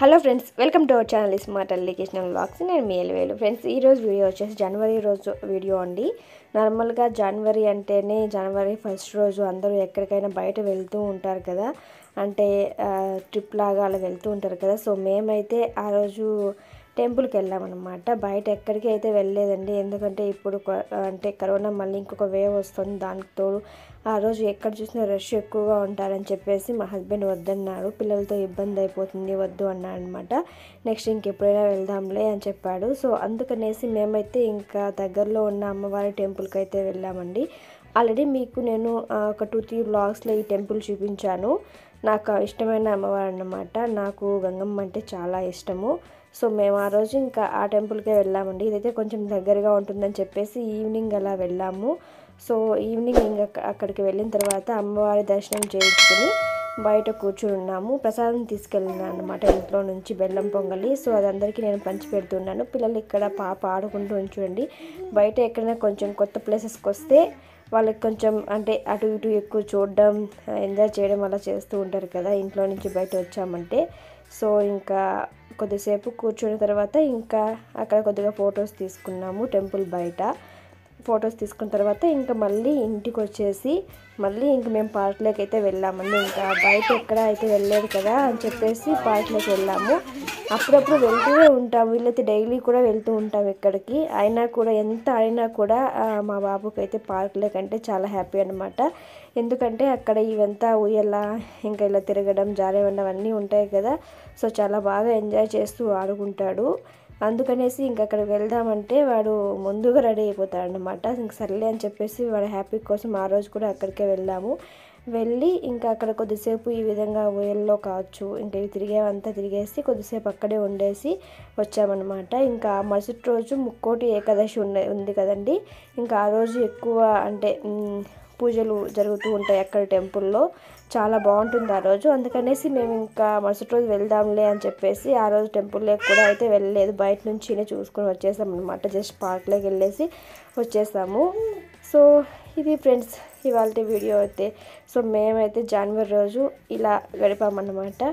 hello friends welcome to our channel smart application vlogs నేను మీ ఎలివేలు friends ఈ రోజు వీడియో వచ్చేసి జనవరి రోజు వీడియో అండి నార్మల్గా జనవరి అంటేనే జనవరి ఫస్ట్ రోజు అందరూ ఎక్కడికైనా బయట వెళ్తూ ఉంటారు కదా అంటే ట్రిప్ లాగా అలా వెళ్తూ ఉంటారు కదా సో మేమైతే ఆ రోజు టెంపుల్కి వెళ్ళామన్నమాట బయట ఎక్కడికి అయితే వెళ్ళలేదండి ఎందుకంటే ఇప్పుడు కొ- అంటే కరోనా మళ్ళీ ఇంకొక వేవ్ వస్తుంది దానికి తోడు ఆ రోజు ఎక్కడ చూసినా రష్ ఎక్కువగా ఉంటారని చెప్పేసి మా హస్బెండ్ వద్దన్నారు పిల్లలతో ఇబ్బంది అయిపోతుంది వద్దు అన్నాడు అనమాట నెక్స్ట్ ఇంకెప్పుడైనా వెళ్దాంలే అని చెప్పాడు సో అందుకనేసి మేమైతే ఇంకా దగ్గరలో ఉన్న అమ్మవారి టెంపుల్కి అయితే వెళ్ళామండి ఆల్రెడీ మీకు నేను ఆ, ఒక టూ త్రీ బ్లాగ్స్లో ఈ టెంపుల్ చూపించాను నాకు ఇష్టమైన అమ్మవారు అన్నమాట నాకు గంగమ్మ అంటే చాలా ఇష్టము సో మేము ఆ రోజు ఇంకా ఆ టెంపుల్కే వెళ్ళామండి ఇదైతే కొంచెం దగ్గరగా ఉంటుందని చెప్పేసి ఈవినింగ్ అలా వెళ్ళాము సో ఈవినింగ్ ఇంకా అక్క- అక్కడికి వెళ్ళిన తర్వాత అమ్మవారి దర్శనం చేయించుకుని బయట కూర్చుని ఉన్నాము ప్రసాదం తీసుకెళ్ళినాను అనమాట ఇంట్లో నుంచి బెల్లం పొంగలి సో అది అందరికీ నేను పంచి పెడుతున్నాను పిల్లలు ఇక్కడ పాప ఆడుకుంటూ ఉంచండి బయట ఎక్కడైనా కొంచెం కొత్త ప్లేసెస్కి వస్తే వాళ్ళకి కొంచెం అంటే అటు ఇటు ఎక్కువ చూడడం ఎంజాయ్ చేయడం అలా చేస్తూ ఉంటారు కదా ఇంట్లో నుంచి బయట వచ్చామంటే సో ఇంకా కొద్దిసేపు కూర్చున్న తర్వాత ఇంకా అక్కడ కొద్దిగా ఫొటోస్ తీసుకున్నాము టెంపుల్ బయట ఫొటోస్ తీసుకున్న తర్వాత ఇంకా మళ్ళీ ఇంటికి వచ్చేసి మళ్ళీ ఇంక మేము పార్క్లోకి అయితే వెళ్ళామండి ఇంకా బయట ఎక్కడ అయితే వెళ్ళలేదు కదా అని చెప్పేసి పార్క్లోకి వెళ్ళాము అప్పుడప్పుడు వెళ్తూనే ఉంటాం వీళ్ళైతే డైలీ కూడా వెళ్తూ ఉంటాం ఇక్కడికి అయినా కూడా ఎంత అయినా కూడా ఆ, మా బాబుకి అయితే పార్క్లోకి అంటే చాలా హ్యాపీ అనమాట ఎందుకంటే అక్కడ ఇవంతా ఉయ్యాల ఇంకా ఇలా తిరగడం జారేవడం అన్నీ ఉంటాయి కదా సో చాలా బాగా ఎంజాయ్ చేస్తూ ఆడుకుంటాడు అందుకనేసి ఇంక అక్కడికి వెళ్దామంటే వాడు ముందుగా రెడీ అయిపోతాడు అనమాట ఇంక సర్లే అని చెప్పేసి వాడు హ్యాపీ కోసం ఆ రోజు కూడా అక్కడికే వెళ్ళాము వెళ్ళి ఇంకా అక్కడ కొద్దిసేపు ఈ విధంగా ఊయల్లో కావచ్చు ఇంకా ఇవి తిరిగేవంతా తిరిగేసి కొద్దిసేపు అక్కడే ఉండేసి వచ్చామన్నమాట ఇంకా మరుసటి రోజు ముక్కోటి ఏకాదశి ఉండే ఉంది కదండి ఇంకా ఆ రోజు ఎక్కువ అంటే మ్, పూజలు జరుగుతూ ఉంటాయి అక్కడ టెంపుల్లో చాలా బాగుంటుంది ఆ రోజు అందుకనేసి మేము ఇంకా మరుసటి రోజు వెళ్దాంలే అని చెప్పేసి ఆ రోజు టెంపుల్లోకి కూడా అయితే వెళ్ళలేదు బయట నుంచినే చూసుకొని వచ్చేసాం అనమాట జస్ట్ పార్క్లోకి వెళ్ళేసి వచ్చేసాము సో ఇది ఫ్రెండ్స్ ఇవాళ వీడియో అయితే సో మేమైతే జనవరి రోజు ఇలా గడిపామన్నమాట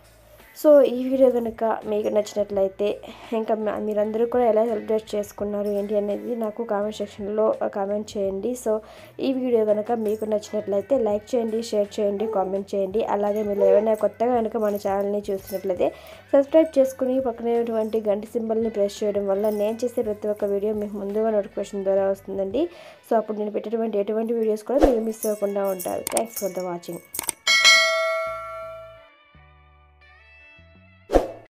సో ఈ వీడియో కనుక మీకు నచ్చినట్లయితే ఇంకా మా- మీరందరూ కూడా ఎలా సెలబ్రేట్ చేసుకున్నారు ఏంటి అనేది నాకు కామెంట్ సెక్షన్లో కామెంట్ చేయండి సో ఈ వీడియో కనుక మీకు నచ్చినట్లయితే లైక్ చేయండి షేర్ చేయండి కామెంట్ చేయండి అలాగే మీరు ఏమైనా కొత్తగా కనుక మన ఛానల్ని చూసినట్లయితే సబ్స్క్రైబ్ చేసుకుని పక్కనేటువంటి గంట సింబల్ని ప్రెస్ చేయడం వల్ల నేను చేసే ప్రతి ఒక్క వీడియో మీకు ముందుగా నోటిఫికేషన్ ద్వారా వస్తుందండి సో అప్పుడు నేను పెట్టేటువంటి ఎటువంటి వీడియోస్ కూడా మీరు మిస్ అవ్వకుండా ఉంటారు థ్యాంక్స్ ఫర్ ద వాచింగ్